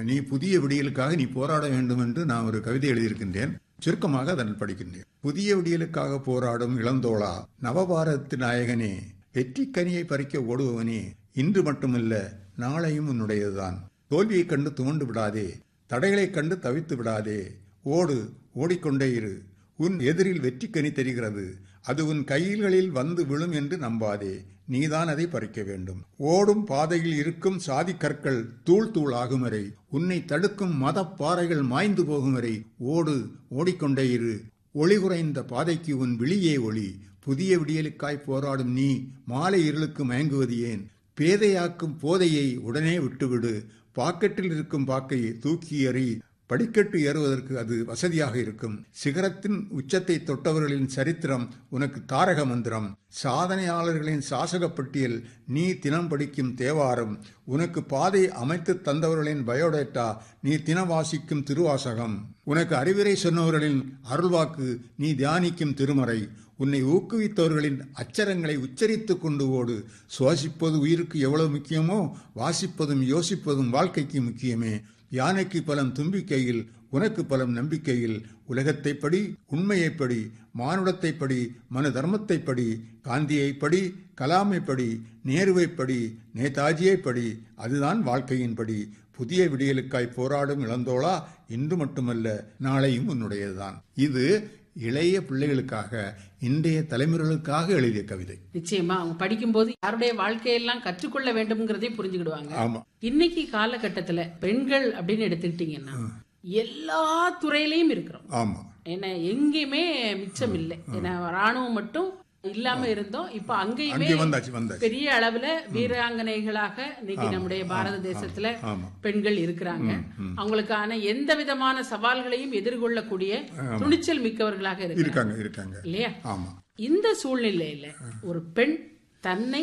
நீ புதிய விடியலுக்காக நீ போராட வேண்டும் என்று நான் ஒரு கவிதை எழுதியிருக்கின்றேன் சுருக்கமாக அதன் படிக்கின்றேன் புதிய விடியலுக்காக போராடும் இளந்தோளா நவபாரத நாயகனே வெற்றி கனியை பறிக்க ஓடுபவனே இன்று மட்டுமல்ல நாளையும் உன்னுடையதுதான் தோல்வியைக் கண்டு துவண்டு விடாதே தடைகளைக் கண்டு தவித்து விடாதே ஓடு ஓடிக்கொண்டே இரு உன் எதிரில் வெற்றி கனி தெரிகிறது அது உன் கைகளில் வந்து விழும் என்று நம்பாதே நீதான் அதை பறிக்க வேண்டும் ஓடும் பாதையில் இருக்கும் சாதி கற்கள் தூள் தூள் ஆகும் வரை உன்னை தடுக்கும் மத பாறைகள் மாய்ந்து போகும் வரை ஓடு ஓடிக்கொண்டே இரு ஒளி குறைந்த பாதைக்கு உன் விழியே ஒளி புதிய விடியலுக்காய் போராடும் நீ மாலை இருளுக்கு மயங்குவது ஏன் பேதையாக்கும் போதையை உடனே விட்டுவிடு பாக்கெட்டில் இருக்கும் பாக்கையை தூக்கி எறி படிக்கட்டு ஏறுவதற்கு அது வசதியாக இருக்கும் சிகரத்தின் உச்சத்தை தொட்டவர்களின் சரித்திரம் உனக்கு தாரக மந்திரம் சாதனையாளர்களின் சாசக பட்டியல் நீ தினம் படிக்கும் தேவாரம் உனக்கு பாதை அமைத்து தந்தவர்களின் பயோடேட்டா நீ தினம் வாசிக்கும் திருவாசகம் உனக்கு அறிவுரை சொன்னவர்களின் அருள்வாக்கு நீ தியானிக்கும் திருமறை உன்னை ஊக்குவித்தவர்களின் அச்சரங்களை உச்சரித்துக் கொண்டு ஓடு சுவாசிப்பது உயிருக்கு எவ்வளவு முக்கியமோ வாசிப்பதும் யோசிப்பதும் வாழ்க்கைக்கு முக்கியமே யானைக்கு பலம் தும்பிக்கையில் உனக்கு பலம் நம்பிக்கையில் உலகத்தை படி உண்மையை படி மானுடத்தை படி மனு தர்மத்தை படி காந்தியை படி கலாமை படி நேருவை படி நேதாஜியை படி அதுதான் வாழ்க்கையின் படி புதிய விடியலுக்காய் போராடும் இளந்தோளா இன்று மட்டுமல்ல நாளையும் உன்னுடையதுதான் இது இளைய பிள்ளைகளுக்காக இன்றைய தலைமுறைகளுக்காக எழுதிய கவிதை நிச்சயமா அவங்க படிக்கும்போது யாருடைய வாழ்க்கையெல்லாம் கற்றுக்கொள்ள வேண்டும்ங்கிறதையும் புரிஞ்சுக்கிடுவாங்க ஆமா இன்னைக்கு காலகட்டத்துல பெண்கள் அப்படின்னு எடுத்துக்கிட்டீங்கன்னா எல்லா துறையிலையும் இருக்கிறோம் ஆமா ஏன்னா எங்கேயுமே மிச்சம் இல்லை ஏன்னா ராணுவம் மட்டும் இல்லாம இருந்தோம் இப்ப அங்கேயுமே அங்கே வந்தாச்சு வந்தாச்சு பெரிய அளவுல வீராங்கனைகளாக இன்னைக்கு நம்முடைய பாரத தேசத்துல ஆமா பெண்கள் இருக்கிறாங்க அவங்களுக்கான எந்த விதமான சவால்களையும் எதிர்கொள்ளக்கூடிய துணிச்சல் மிக்கவர்களாக இருக்கிறாங்க இருக்காங்க இருக்காங்க இல்லையா ஆமா இந்த சூழ்நிலையில ஒரு பெண் தன்னை